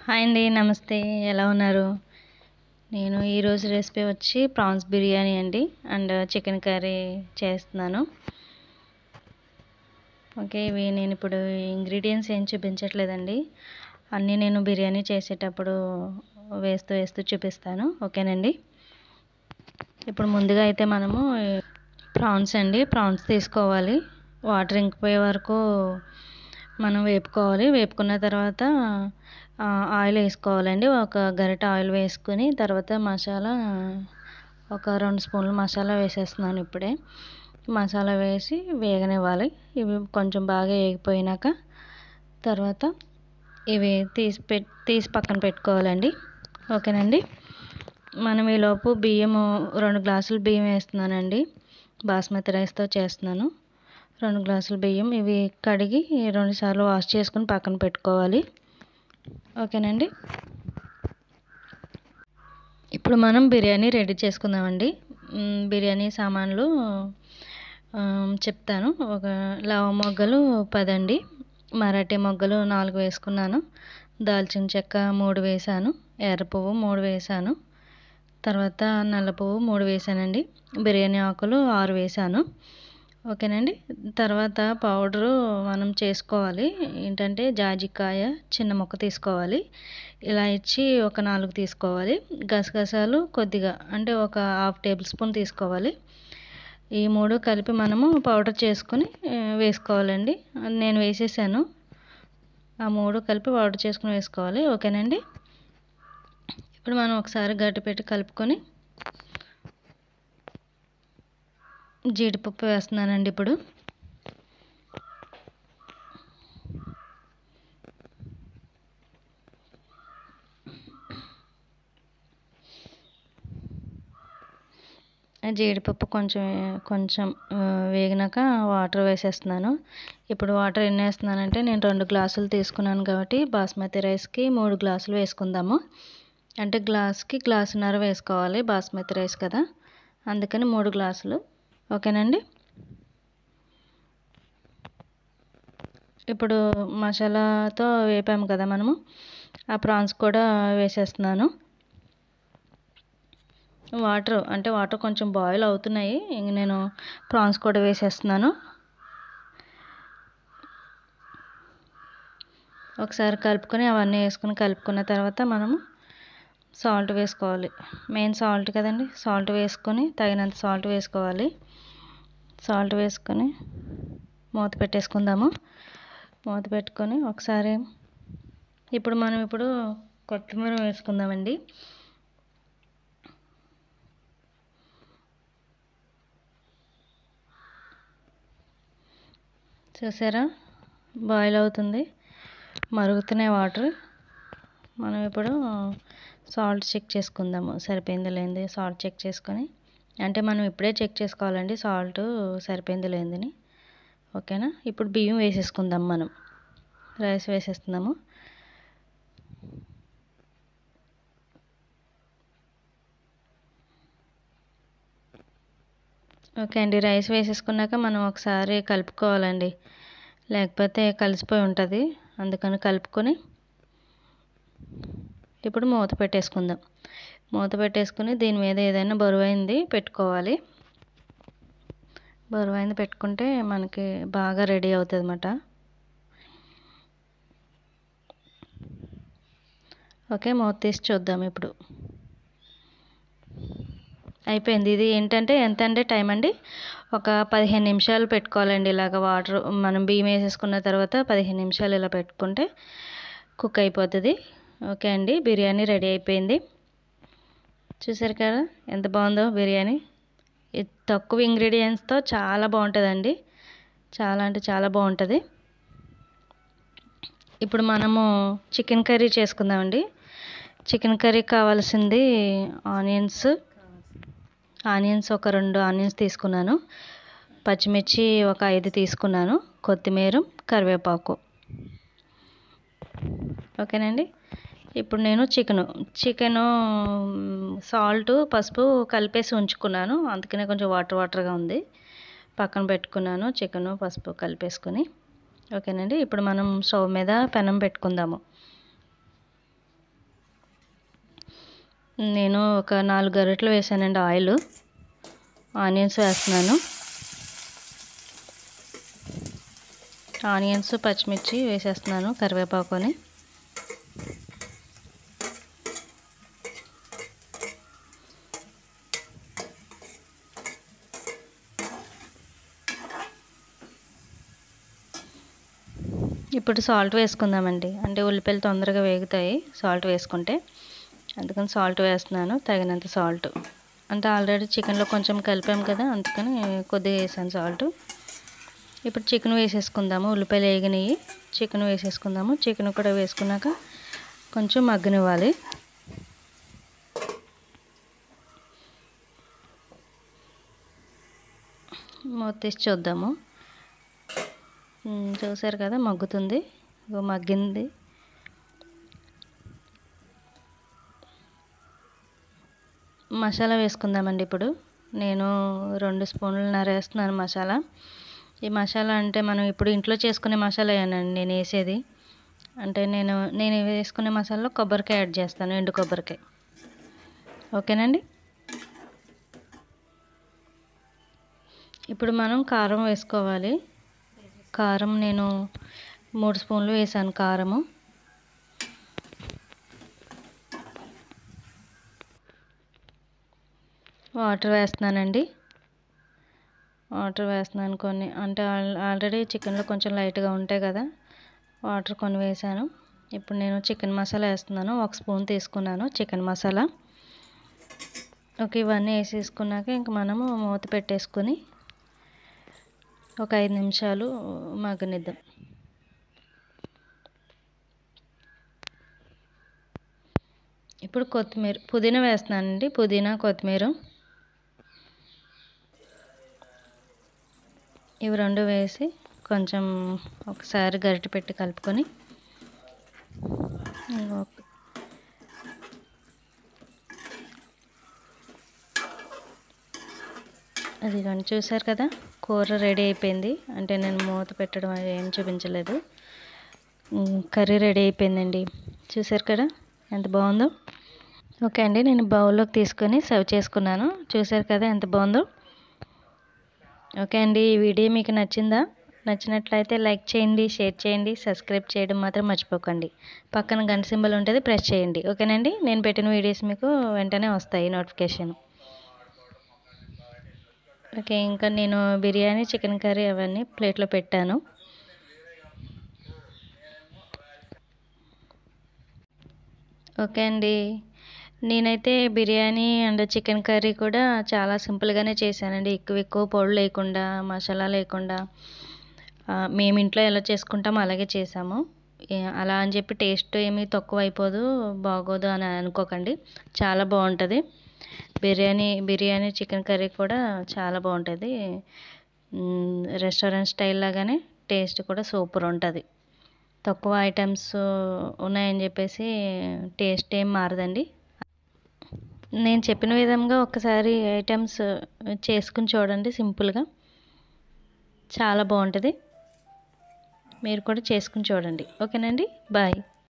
hi అండి నమస్తే ఎలా ఉన్నారు నేను ఈరోజు రెసిపీ వచ్చి ప్రాన్స్ బిర్యానీ అండి అండ్ చికెన్ కర్రీ చేస్తున్నాను ఓకే ఇవి నేను ఇప్పుడు ఇంగ్రీడియంట్స్ ఏం చూపించట్లేదండి అన్నీ నేను బిర్యానీ చేసేటప్పుడు వేస్తూ వేస్తూ చూపిస్తాను ఓకేనండి ఇప్పుడు ముందుగా అయితే మనము ప్రాన్స్ అండి ప్రాన్స్ తీసుకోవాలి వాటర్ ఇంకిపోయే వరకు మనం వేపుకోవాలి వేపుకున్న తర్వాత ఆయిల్ వేసుకోవాలండి ఒక గరిట ఆయిల్ వేసుకుని తర్వాత మసాలా ఒక రెండు స్పూన్లు మసాలా వేసేస్తున్నాను ఇప్పుడే మసాలా వేసి వేగనివ్వాలి ఇవి కొంచెం బాగా వేగిపోయినాక తర్వాత ఇవి తీసి పెట్ తీసి పక్కన పెట్టుకోవాలండి ఓకేనండి మనం ఈలోపు బియ్యము రెండు గ్లాసులు బియ్యం వేస్తున్నానండి బాస్మతి రైస్తో చేస్తున్నాను రెండు గ్లాసులు బియ్యం ఇవి కడిగి రెండు సార్లు వాష్ చేసుకుని పక్కన పెట్టుకోవాలి ఓకేనండి ఇప్పుడు మనం బిర్యానీ రెడీ చేసుకుందామండి బిర్యానీ సామాన్లు చెప్తాను ఒక లవ మొగ్గలు పదండి మరాఠీ మొగ్గలు నాలుగు వేసుకున్నాను దాల్చిన చెక్క మూడు వేసాను ఎర్ర పువ్వు మూడు వేసాను తర్వాత నల్ల పువ్వు మూడు వేసానండి బిర్యానీ ఆకులు ఆరు వేసాను ఓకేనండి తర్వాత పౌడరు మనం చేసుకోవాలి ఏంటంటే జాజికాయ చిన్న ముక్క తీసుకోవాలి ఇలా ఇచ్చి ఒక నాలుగు తీసుకోవాలి గసగసాలు కొద్దిగా అంటే ఒక హాఫ్ టేబుల్ స్పూన్ తీసుకోవాలి ఈ మూడు కలిపి మనము పౌడర్ చేసుకుని వేసుకోవాలండి నేను వేసేసాను ఆ మూడు కలిపి పౌడర్ చేసుకుని వేసుకోవాలి ఓకేనండి ఇప్పుడు మనం ఒకసారి గట్టి పెట్టి కలుపుకొని జీడిపప్పు వేస్తున్నానండి ఇప్పుడు జీడిపప్పు కొంచెం కొంచెం వేగినాక వాటర్ వేసేస్తున్నాను ఇప్పుడు వాటర్ ఎన్ని వేస్తున్నానంటే నేను రెండు గ్లాసులు తీసుకున్నాను కాబట్టి బాస్మతి రైస్కి మూడు గ్లాసులు వేసుకుందాము అంటే గ్లాస్కి గ్లాసున్నర వేసుకోవాలి బాస్మతి రైస్ కదా అందుకని మూడు గ్లాసులు ఓకేనండి ఇప్పుడు మసాలాతో వేపాము కదా మనము ఆ ప్రాన్స్ కూడా వేసేస్తున్నాను వాటర్ అంటే వాటర్ కొంచెం బాయిల్ అవుతున్నాయి ఇంక నేను ప్రాన్స్ కూడా వేసేస్తున్నాను ఒకసారి కలుపుకొని అవన్నీ వేసుకుని కలుపుకున్న తర్వాత మనము సాల్ట్ వేసుకోవాలి మెయిన్ సాల్ట్ కదండి సాల్ట్ వేసుకొని తగినంత సాల్ట్ వేసుకోవాలి సాల్ట్ వేసుకొని మూత పెట్టేసుకుందాము మూత పెట్టుకొని ఒకసారి ఇప్పుడు మనం ఇప్పుడు కొత్తిమీర వేసుకుందామండి చూసారా బాయిల్ అవుతుంది మరుగుతున్నాయి వాటర్ మనం ఇప్పుడు సాల్ట్ చెక్ చేసుకుందాము సరిపోయింది లేనిది సాల్ట్ చెక్ చేసుకొని అంటే మనం ఇప్పుడే చెక్ చేసుకోవాలండి సాల్ట్ సరిపోయింది లేనిదని ఓకేనా ఇప్పుడు బియ్యం వేసేసుకుందాం మనం రైస్ వేసేస్తున్నాము ఓకే అండి రైస్ వేసేసుకున్నాక మనం ఒకసారి కలుపుకోవాలండి లేకపోతే కలిసిపోయి ఉంటుంది అందుకని కలుపుకొని ఇప్పుడు మూత పెట్టేసుకుందాం మూత పెట్టేసుకుని దీని మీద ఏదైనా బరువైంది పెట్టుకోవాలి బరువైంది పెట్టుకుంటే మనకి బాగా రెడీ అవుతుంది అన్నమాట ఓకే మూత తీసి చూద్దాం ఇప్పుడు అయిపోయింది ఇది ఏంటంటే ఎంత అంటే టైం అండి ఒక పదిహేను నిమిషాలు పెట్టుకోవాలండి ఇలాగ వాటర్ మనం బియ్యం వేసేసుకున్న తర్వాత పదిహేను నిమిషాలు ఇలా పెట్టుకుంటే కుక్ అయిపోతుంది ఓకే అండి బిర్యానీ రెడీ అయిపోయింది చూసారు కదా ఎంత బాగుందో బిర్యానీ తక్కువ ఇంగ్రీడియంట్స్తో చాలా బాగుంటుందండి చాలా అంటే చాలా బాగుంటుంది ఇప్పుడు మనము చికెన్ కర్రీ చేసుకుందామండి చికెన్ కర్రీ కావాల్సింది ఆనియన్స్ ఆనియన్స్ ఒక రెండు ఆనియన్స్ తీసుకున్నాను పచ్చిమిర్చి ఒక ఐదు తీసుకున్నాను కొత్తిమీర కరివేపాకు ఓకేనండి ఇప్పుడు నేను చికెను చికెను సాల్ట్ పసుపు కలిపేసి ఉంచుకున్నాను అందుకనే కొంచెం వాటర్ వాటర్గా ఉంది పక్కన పెట్టుకున్నాను చికెను పసుపు కలిపేసుకొని ఓకేనండి ఇప్పుడు మనం స్టవ్ మీద పెనం పెట్టుకుందాము నేను ఒక నాలుగు గరిటెలు వేసానండి ఆయిల్ ఆనియన్స్ వేస్తున్నాను ఆనియన్స్ పచ్చిమిర్చి వేసేస్తున్నాను కరివేపాకుని ఇప్పుడు సాల్ట్ వేసుకుందామండి అంటే ఉల్లిపాయలు తొందరగా వేగుతాయి సాల్ట్ వేసుకుంటే అందుకని సాల్ట్ వేస్తున్నాను తగినంత సాల్ట్ అంటే ఆల్రెడీ చికెన్లో కొంచెం కలిపాం కదా అందుకని కొద్దిగా వేసాను సాల్ట్ ఇప్పుడు చికెన్ వేసేసుకుందాము ఉల్లిపాయలు వేగినాయి చికెన్ వేసేసుకుందాము చికెన్ కూడా వేసుకున్నాక కొంచెం మగ్గనివ్వాలి మూత తీసి చూద్దాము చూసారు కదా మగ్గుతుంది మగ్గింది మసాలా వేసుకుందామండి ఇప్పుడు నేను రెండు స్పూన్లు వేస్తున్నాను మసాలా ఈ మసాలా అంటే మనం ఇప్పుడు ఇంట్లో చేసుకునే మసాలా ఏనండి నేను వేసేది అంటే నేను నేను వేసుకునే మసాలాలో కొబ్బరికాయ యాడ్ చేస్తాను ఎండు కొబ్బరికాయ ఓకేనండి ఇప్పుడు మనం కారం వేసుకోవాలి కారం నేను మూడు స్పూన్లు వేసాను కారము వాటర్ వేస్తున్నానండి వాటర్ వేస్తున్నాను కొన్ని అంటే ఆల్రెడీ చికెన్లో కొంచెం లైట్గా ఉంటాయి కదా వాటర్ కొన్ని వేసాను ఇప్పుడు నేను చికెన్ మసాలా వేస్తున్నాను ఒక స్పూన్ తీసుకున్నాను చికెన్ మసాలా ఓకే ఇవన్నీ వేసేసుకున్నాక ఇంక మనము మూత పెట్టేసుకొని ఒక ఐదు నిమిషాలు మగ్గనిద్దాం ఇప్పుడు కొత్తిమీర పుదీనా వేస్తున్నానండి పుదీనా కొత్తిమీర ఇవి రెండు వేసి కొంచెం ఒకసారి గరిటె పెట్టి కలుపుకొని అది కానీ చూసారు కదా కూర రెడీ అయిపోయింది అంటే నేను మూత పెట్టడం ఏం చూపించలేదు కర్రీ రెడీ అయిపోయిందండి చూసారు కదా ఎంత బాగుందో ఓకే అండి నేను బౌల్లోకి తీసుకొని సర్వ్ చేసుకున్నాను చూసారు కదా ఎంత బాగుందో ఓకే అండి ఈ వీడియో మీకు నచ్చిందా నచ్చినట్లయితే లైక్ చేయండి షేర్ చేయండి సబ్స్క్రైబ్ చేయడం మాత్రం మర్చిపోకండి పక్కన గంట సింబల్ ఉంటుంది ప్రెస్ చేయండి ఓకేనండి నేను పెట్టిన వీడియోస్ మీకు వెంటనే వస్తాయి నోటిఫికేషన్ ఓకే ఇంకా నేను బిర్యానీ చికెన్ కర్రీ అవన్నీ ప్లేట్లో పెట్టాను ఓకే అండి నేనైతే బిర్యానీ అండ్ చికెన్ కర్రీ కూడా చాలా సింపుల్గానే చేశానండి ఎక్కువ ఎక్కువ పొడి లేకుండా మసాలా లేకుండా మేము ఇంట్లో ఎలా చేసుకుంటామో అలాగే చేసాము అలా అని చెప్పి టేస్ట్ ఏమీ తక్కువ అయిపోదు బాగోదు అని అనుకోకండి చాలా బాగుంటుంది బిర్యానీ బిర్యానీ చికెన్ కర్రీ కూడా చాలా బాగుంటుంది రెస్టారెంట్ స్టైల్ లాగానే టేస్ట్ కూడా సూపర్ ఉంటుంది తక్కువ ఐటమ్స్ ఉన్నాయని చెప్పేసి టేస్ట్ ఏం మారదండి నేను చెప్పిన విధంగా ఒకసారి ఐటమ్స్ చేసుకుని చూడండి సింపుల్గా చాలా బాగుంటుంది మీరు కూడా చేసుకుని చూడండి ఓకేనండి బాయ్